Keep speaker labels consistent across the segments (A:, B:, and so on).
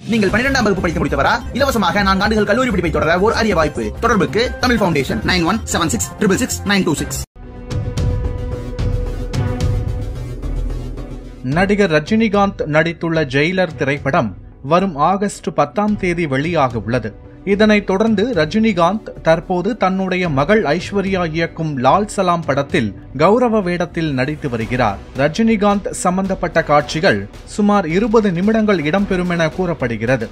A: நீங்கள் பன்னிரெண்டாம் வகுப்பு படித்து முடித்தவரா இலவசமாக நான்கு ஆண்டுகள் கல்லூரி படிப்பை தொடர ஒரு அரிய வாய்ப்பு தொடர்புக்கு Tamil foundation nine one seven six triple six nine two six
B: நடிகர் ரஜினிகாந்த் நடித்துள்ள ஜெயிலர் திரைப்படம் வரும் ஆகஸ்ட் பத்தாம் தேதி வெளியாக உள்ளது இதனைத் தொடர்ந்து ரஜினிகாந்த் தற்போது தன்னுடைய மகள் ஐஸ்வர்யா இயக்கும் லால் சலாம் படத்தில் கௌரவ வேடத்தில் நடித்து வருகிறார் ரஜினிகாந்த் சம்பந்தப்பட்ட காட்சிகள் சுமார் இருபது நிமிடங்கள் இடம்பெறும் என கூறப்படுகிறது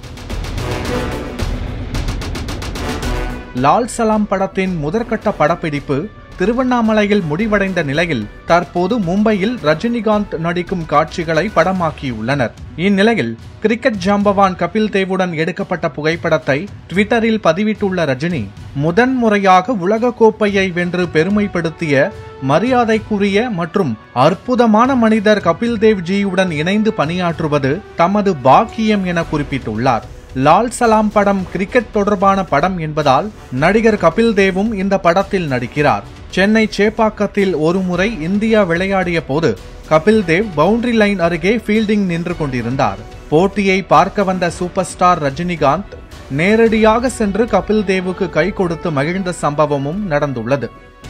B: லால் சலாம் படத்தின் முதற்கட்ட படப்பிடிப்பு திருவண்ணாமலையில் முடிவடைந்த நிலையில் தற்போது மும்பையில் ரஜினிகாந்த் நடிக்கும் காட்சிகளை படமாக்கியுள்ளனர் இந்நிலையில் கிரிக்கெட் ஜாம்பவான் கபில் தேவுடன் எடுக்கப்பட்ட புகைப்படத்தை ட்விட்டரில் பதிவிட்டுள்ள ரஜினி முதன்முறையாக உலக கோப்பையை வென்று பெருமைப்படுத்திய மரியாதைக்குரிய மற்றும் அற்புதமான மனிதர் கபில் தேவ் ஜியுடன் இணைந்து பணியாற்றுவது தமது பாக்கியம் என குறிப்பிட்டுள்ளார் லால் சலாம் படம் கிரிக்கெட் தொடர்பான படம் என்பதால் நடிகர் கபில் தேவும் இந்த படத்தில் நடிக்கிறார் சென்னை சேப்பாக்கத்தில் ஒருமுறை இந்தியா விளையாடிய போது கபில் தேவ் பவுண்டரி லைன் அருகே ஃபீல்டிங் நின்று கொண்டிருந்தார் போட்டியை பார்க்க வந்த சூப்பர் ஸ்டார் ரஜினிகாந்த் நேரடியாக சென்று கபில் தேவுக்கு கை கொடுத்து மகிழ்ந்த சம்பவமும் நடந்துள்ளது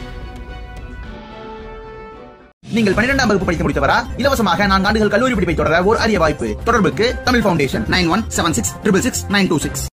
A: நீங்கள் பன்னிரெண்டாம் வகுப்பு படித்து முடித்தவரா இலவசமாக நான்கு ஆண்டுகள் கல்லூரி படிப்பை தொடர ஒரு அரிய வாய்ப்பு தொடர்புக்கு Tamil foundation nine one seven six triple six nine two six